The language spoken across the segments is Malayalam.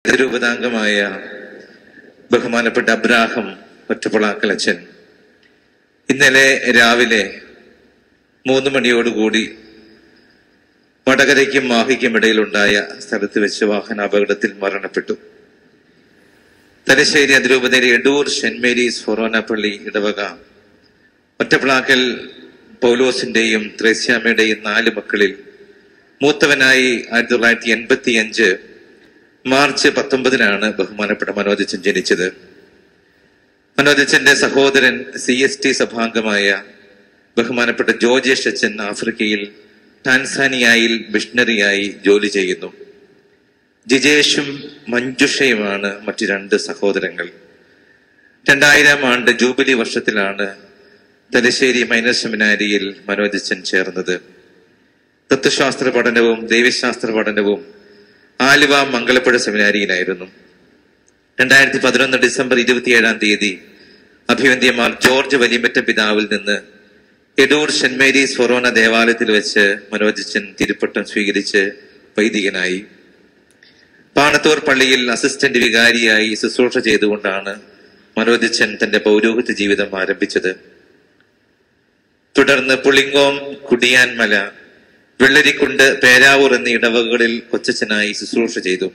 രൂപതാംഗമായ ബഹുമാനപ്പെട്ട അബ്രാഹം ഒറ്റപ്പളാക്കലച്ചൻ ഇന്നലെ രാവിലെ മൂന്ന് മണിയോടുകൂടി വടകരയ്ക്കും മാഹിക്കും ഇടയിലുണ്ടായ സ്ഥലത്ത് വെച്ച് വാഹന അപകടത്തിൽ മരണപ്പെട്ടു തലശ്ശേരി അതിരൂപതയിലെ എഡൂർ സെന്റ് മേരീസ് ഫൊറോന പള്ളി ഇടവക ഒറ്റപ്ലാക്കൽ പൗലോസിന്റെയും ത്രേസ്യാമ്മയുടെയും നാല് മക്കളിൽ മൂത്തവനായി ആയിരത്തി തൊള്ളായിരത്തി എൺപത്തി അഞ്ച് മാർച്ച് പത്തൊമ്പതിനാണ് ബഹുമാനപ്പെട്ട മനോജച്ചൻ ജനിച്ചത് മനോജച്ചന്റെ സഹോദരൻ സി എസ് ടി സഭാംഗമായ ബഹുമാനപ്പെട്ട ജോർജേഷ് അച്ഛൻ ആഫ്രിക്കയിൽ ടാൻസാനിയയിൽ മിഷണറിയായി ജോലി ചെയ്യുന്നു ജിജേഷും മഞ്ജുഷയുമാണ് മറ്റു രണ്ട് സഹോദരങ്ങൾ രണ്ടായിരം ആണ്ട് ജൂബിലി വർഷത്തിലാണ് തലശ്ശേരി മൈനർ സെമിനാരിയിൽ മനോജച്ചൻ ചേർന്നത് തത്വശാസ്ത്ര പഠനവും ദൈവശാസ്ത്ര പഠനവും ആലുവ മംഗലപ്പുഴ സെമിനാരിയിലായിരുന്നു രണ്ടായിരത്തി പതിനൊന്ന് ഡിസംബർ ഇരുപത്തിയേഴാം തീയതി അഭിവന്ധ്യമാർ ജോർജ് വലിമറ്റ പിതാവിൽ നിന്ന് എഡൂർ സെന്റ് മേരീസ് ഫൊറോന ദേവാലയത്തിൽ വെച്ച് മനോജച്ചൻ തിരുപ്പട്ടം സ്വീകരിച്ച് വൈദികനായി പാണത്തൂർ പള്ളിയിൽ അസിസ്റ്റന്റ് വികാരിയായി ശുശ്രൂഷ ചെയ്തുകൊണ്ടാണ് മനോജച്ചൻ തന്റെ പൗരോഹിത്യ ജീവിതം ആരംഭിച്ചത് തുടർന്ന് പുളിങ്ങോം കുടിയാൻമല വെള്ളരിക്കുണ്ട് പേരാവൂർ എന്നീ ഇടവകകളിൽ കൊച്ചച്ഛനായി ശുശ്രൂഷ ചെയ്തു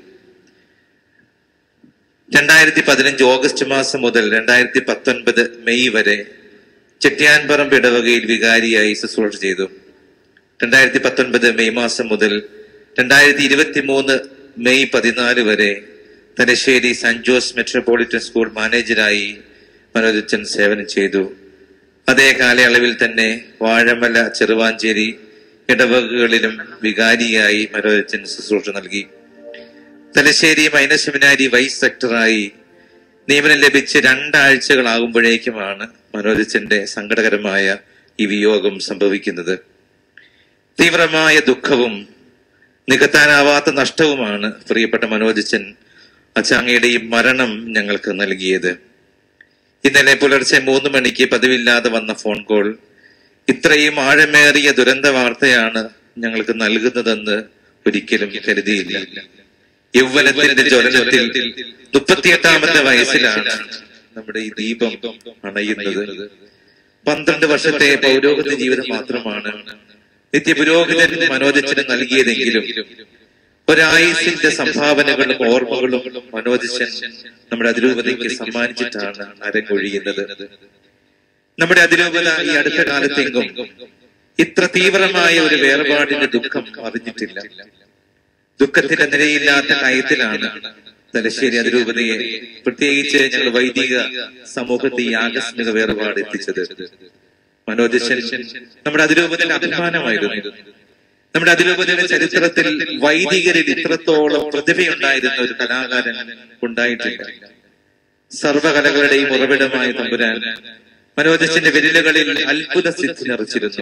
രണ്ടായിരത്തി പതിനഞ്ച് ഓഗസ്റ്റ് മാസം മുതൽ രണ്ടായിരത്തി പത്തൊൻപത് മെയ് വരെ ചെട്ടിയാൻപറമ്പ് ഇടവകയിൽ വികാരിയായി ശുശ്രൂഷ ചെയ്തു രണ്ടായിരത്തി പത്തൊൻപത് മെയ് മാസം മുതൽ രണ്ടായിരത്തി ഇരുപത്തി മൂന്ന് മെയ് പതിനാല് വരെ Thalassery Saint Jose metropolitan school മാനേജരായി മനോജച്ചൻ സേവനം ചെയ്തു അതേ കാലയളവിൽ തന്നെ വാഴമല ചെറുവാഞ്ചേരി ഇടവകകളിലും വികാരിയായി മനോജച്ചൻ ശുശ്രൂഷ നൽകി തലശ്ശേരി മൈനർ സെമിനാരി വൈസ് സെക്ടറായി നിയമനം ലഭിച്ച് രണ്ടാഴ്ചകളാകുമ്പോഴേക്കുമാണ് മനോജച്ചന്റെ സങ്കടകരമായ ഈ വിയോഗം സംഭവിക്കുന്നത് തീവ്രമായ ദുഃഖവും നികത്താനാവാത്ത നഷ്ടവുമാണ് പ്രിയപ്പെട്ട മനോജച്ചൻ അച്ചാങ്ങയുടെ ഈ മരണം ഞങ്ങൾക്ക് നൽകിയത് ഇന്നലെ പുലർച്ചെ മൂന്ന് മണിക്ക് പതിവില്ലാതെ വന്ന ഫോൺ കോൾ ഇത്രയും ആഴമേറിയ ദുരന്ത വാർത്തയാണ് ഞങ്ങൾക്ക് നൽകുന്നതെന്ന് ഒരിക്കലും കരുതിയില്ല യൗവനത്തിന്റെ ജ്വലനത്തിൽ മുപ്പത്തിയെട്ടാമത്തെ വയസ്സിലാണ് നമ്മുടെ ഈ ദീപം അണയുന്നത് പന്ത്രണ്ട് വർഷത്തെ പൗരോഹിത്യ ജീവിതം മാത്രമാണ് നിത്യപുരോഹിതൻ മനോജച്ചന് നൽകിയതെങ്കിലും ഒരായുസിന്റെ സംഭാവനകളും ഓർമ്മകളും മനോജച്ചൻ നമ്മുടെ അതിരൂപതയ്ക്ക് സമ്മാനിച്ചിട്ടാണ് അരങ്ങൊഴിയുന്നത് നമ്മുടെ അതിരൂപത ഈ അടുത്ത കാലത്തെങ്കും ഇത്ര തീവ്രമായ ഒരു വേർപാടിന്റെ ദുഃഖം അറിഞ്ഞിട്ടില്ല ദുഃഖത്തിന്റെ നിലയില്ലാത്ത കയത്തിലാണ് തലശ്ശേരി അതിരൂപതയെ പ്രത്യേകിച്ച് ഞങ്ങൾ വൈദിക സമൂഹത്തെ ഈ ആകസ്മിക വേർപാട് എത്തിച്ചത് മനോജൻ നമ്മുടെ അതിരൂപതയുടെ അഭിമാനമായിരുന്നു നമ്മുടെ അതിരൂപതയുടെ ചരിത്രത്തിൽ വൈദികരിൽ ഇത്രത്തോളം പ്രതിഭയുണ്ടായിരുന്ന ഒരു കലാകാരൻ ഉണ്ടായിട്ടില്ല സർവകലകളുടെയും ഉറവിടമായ തമ്പുരാൻ മനോജച്ചന്റെ വിരലുകളിൽ അത്ഭുത സിദ്ധി നിറച്ചിരുന്നു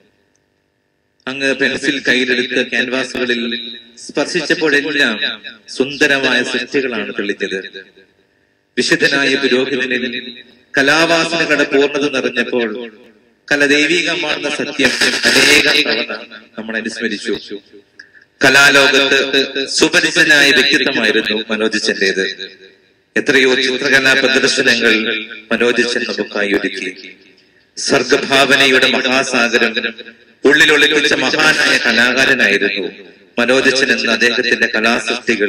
അങ്ങ് പെൻസിൽ കയ്യിലെടുത്ത് ക്യാൻവാസുകളിൽ സ്പർശിച്ചപ്പോഴെല്ലാം സുന്ദരമായ സൃഷ്ടികളാണ് തെളിഞ്ഞത് വിശുദ്ധനായ പുരോഹിതനിൽ കലാവാസനകളുടെ പൂർണ്ണത നിറഞ്ഞപ്പോൾ കല ദൈവികമാണെന്ന സത്യം അനേകം തവണ നമ്മൾ അനുസ്മരിച്ചു കലാലോകത്ത് സുപരിചിതനായ വ്യക്തിത്വമായിരുന്നു മനോജച്ചന്റേത് എത്രയോ ചിത്രകലാ പ്രദർശനങ്ങൾ മനോജച്ചൻ നമുക്കായി ഒരുക്കി സർഗഭാവനയുടെ മഹാസാഗരം ഉള്ളിലൊളിപ്പിച്ച മഹാനായ കലാകാരനായിരുന്നു മനോജച്ചൻ എന്ന അദ്ദേഹത്തിന്റെ കലാസൃഷ്ടികൾ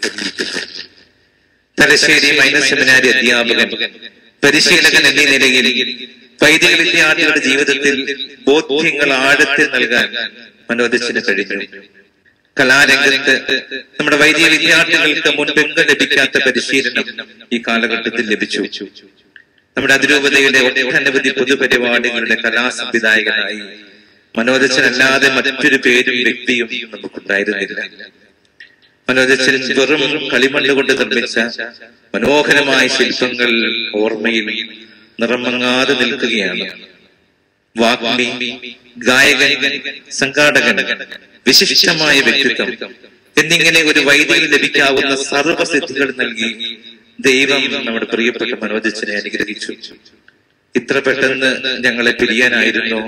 തലശ്ശേരി മൈനർ സെമിനാരി അധ്യാപകൻ പരിശീലകൻ എന്നീ നിലയിൽ വൈദിക വിദ്യാർത്ഥികളുടെ ജീവിതത്തിൽ ബോധ്യങ്ങൾ ആഴത്തിൽ നൽകാൻ മനോജച്ചന് കഴിഞ്ഞു കലാരംഗത്ത് നമ്മുടെ വൈദിക വിദ്യാർത്ഥികൾക്ക് മുൻപെങ്കും ലഭിക്കാത്ത പരിശീലനം ഈ കാലഘട്ടത്തിൽ ലഭിച്ചു നമ്മുടെ അതിരൂപതയുടെ ഒട്ടനവധി പൊതുപരിപാടികളുടെ കലാസംവിധായകനായി മനോജച്ചനല്ലാതെ മറ്റൊരു പേരും വ്യക്തിയും നമുക്കുണ്ടായിരുന്നില്ല മനോജച്ചൻ വെറും കളിമണ്ണ് കൊണ്ട് നിർമ്മിച്ച മനോഹരമായ ശില്പങ്ങൾ ഓർമ്മയിൽ നിറമങ്ങാതെ നിൽക്കുകയാണ് വാഗ്മി ഗായകൻ സംഘാടകൻ വിശിഷ്ടമായ വ്യക്തിത്വം എന്നിങ്ങനെ ഒരു വൈദ്യുതി ലഭിക്കാവുന്ന സർവസിദ്ധികൾ നൽകി ദൈവം നമ്മുടെ പ്രിയപ്പെട്ട മനോജച്ചനെ അനുഗ്രഹിച്ചു ഇത്ര പെട്ടെന്ന് ഞങ്ങളെ പിരിയാനായിരുന്നു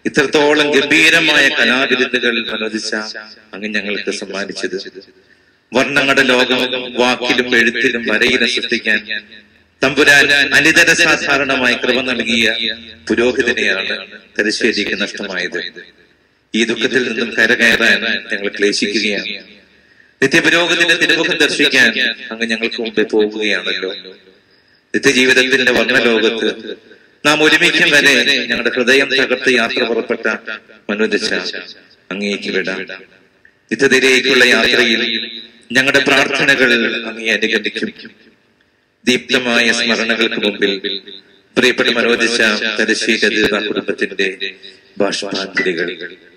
ഇത്രത്തോളം ഗംഭീരമായ കലാവിരുന്നുകൾ മനോദിച്ച അങ്ങ് ഞങ്ങൾക്ക് സമ്മാനിച്ചത് വർണ്ണങ്ങളുടെ ലോകം വാക്കിലും എഴുത്തിലും വരയിലും സൃഷ്ടിക്കാൻ തമ്പുരാൻ അനിതര സാധാരണമായ കൃപ നൽകിയ പുരോഹിതനെയാണ് തലശ്ശേരിക്ക് നഷ്ടമായത് ഈ ദുഃഖത്തിൽ നിന്നും കരകയറാൻ ഞങ്ങൾ ക്ലേശിക്കുകയാണ് നിത്യപുരോഗതിന്റെ തിരുമുഖം ദർശിക്കാൻ അങ്ങ് ഞങ്ങൾക്ക് മുമ്പേ പോവുകയാണല്ലോ നിത്യജീവിതത്തിന്റെ വർണ്ണലോകത്ത് നാം ഒരുമിക്കും വരെ ഞങ്ങളുടെ ഹൃദയം തകർത്ത് യാത്ര പുറപ്പെട്ട മനുദശ അങ്ങേക്ക് വിടാം നിത്യതയിലേക്കുള്ള യാത്രയിൽ ഞങ്ങളുടെ പ്രാർത്ഥനകൾ അങ്ങേ അനുഗമിക്കും ദീപ്തമായ സ്മരണകൾക്ക് മുമ്പിൽ പ്രിയപ്പെട്ട മനോദിശ തലശ്ശേരി കുടുംബത്തിന്റെ ബാഷ്പാഞ്ജലികൾ